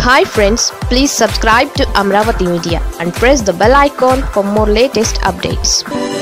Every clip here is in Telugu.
hi friends please subscribe to Amaravati media and press the bell icon for more latest updates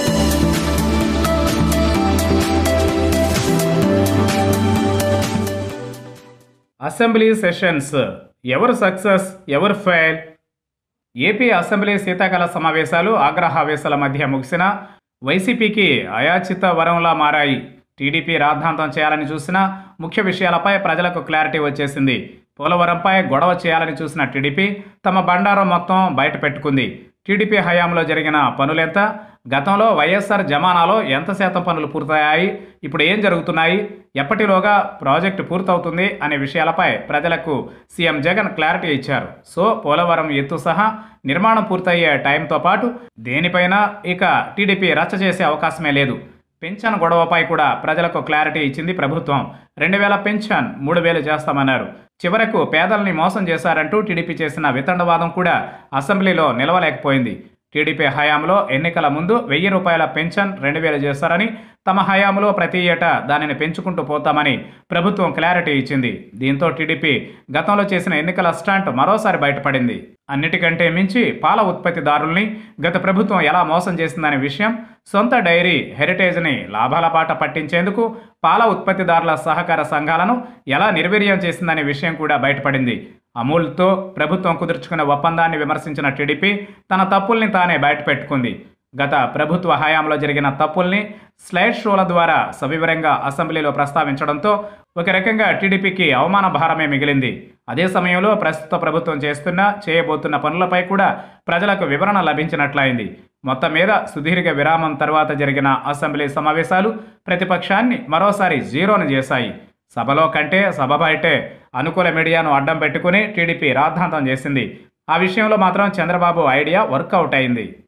assembly sessions ఎవరు సక్సెస్ ఎవరు ఫెయిల్ ఏపీ అసెంబ్లీ శీతాకాల సమావేశాలు ఆగ్రహావేశాల మధ్య ముగిసిన వైసీపీకి అయాచిత వరంలా మారాయి టీడీపీ రాద్ధాంతం చేయాలని చూసిన ముఖ్య విషయాలపై ప్రజలకు క్లారిటీ వచ్చేసింది పోలవరంపై గొడవ చేయాలని చూసిన టీడీపీ తమ బండారం మొత్తం బయట పెట్టుకుంది టీడీపీ హయాంలో జరిగిన పనులెంత గతంలో వైఎస్ఆర్ జమానాలో ఎంత శాతం పనులు పూర్తయ్యాయి ఇప్పుడు ఏం జరుగుతున్నాయి ఎప్పటిలోగా ప్రాజెక్టు పూర్తవుతుంది అనే విషయాలపై ప్రజలకు సీఎం జగన్ క్లారిటీ ఇచ్చారు సో పోలవరం ఎత్తు సహా నిర్మాణం పూర్తయ్యే టైంతో పాటు దేనిపైన ఇక టీడీపీ రచ్చ చేసే అవకాశమే లేదు పెన్షన్ గొడవపై కూడా ప్రజలకు క్లారిటీ ఇచ్చింది ప్రభుత్వం రెండు వేల పెన్షన్ మూడు వేలు చేస్తామన్నారు చివరకు పేదల్ని మోసం చేశారంటూ టీడీపీ చేసిన వితండవాదం కూడా అసెంబ్లీలో నిలవలేకపోయింది టీడీపీ హయాంలో ఎన్నికల ముందు వెయ్యి రూపాయల పెన్షన్ రెండు వేలు చేస్తారని తమ హయాంలో ప్రతి ఏటా దానిని పెంచుకుంటూ పోతామని ప్రభుత్వం క్లారిటీ ఇచ్చింది దీంతో టీడీపీ గతంలో చేసిన ఎన్నికల స్టాంట్ మరోసారి బయటపడింది అన్నిటికంటే మించి పాల ఉత్పత్తిదారుల్ని గత ప్రభుత్వం ఎలా మోసం చేసిందనే విషయం సొంత డైరీ హెరిటేజ్ని లాభాల బాట పట్టించేందుకు పాల ఉత్పత్తిదారుల సహకార సంఘాలను ఎలా నిర్వీర్యం చేసిందనే విషయం కూడా బయటపడింది అమూల్తో ప్రభుత్వం కుదుర్చుకున్న ఒప్పందాన్ని విమర్శించిన టీడీపీ తన తప్పుల్ని తానే బయటపెట్టుకుంది గత ప్రభుత్వ హయాంలో జరిగిన తప్పుల్ని స్లైడ్ షోల ద్వారా సవివరంగా అసెంబ్లీలో ప్రస్తావించడంతో ఒక రకంగా టీడీపీకి అవమాన భారమే మిగిలింది అదే సమయంలో ప్రస్తుత ప్రభుత్వం చేస్తున్న చేయబోతున్న పనులపై కూడా ప్రజలకు వివరణ లభించినట్లయింది మొత్తం మీద సుదీర్ఘ విరామం తర్వాత జరిగిన అసెంబ్లీ సమావేశాలు ప్రతిపక్షాన్ని మరోసారి జీరోను చేశాయి సభలో కంటే సభ బయటే అనుకూల మీడియాను అడ్డం పెట్టుకుని టీడీపీ రాద్ధాంతం చేసింది ఆ విషయంలో మాత్రం చంద్రబాబు ఐడియా వర్కౌట్ అయింది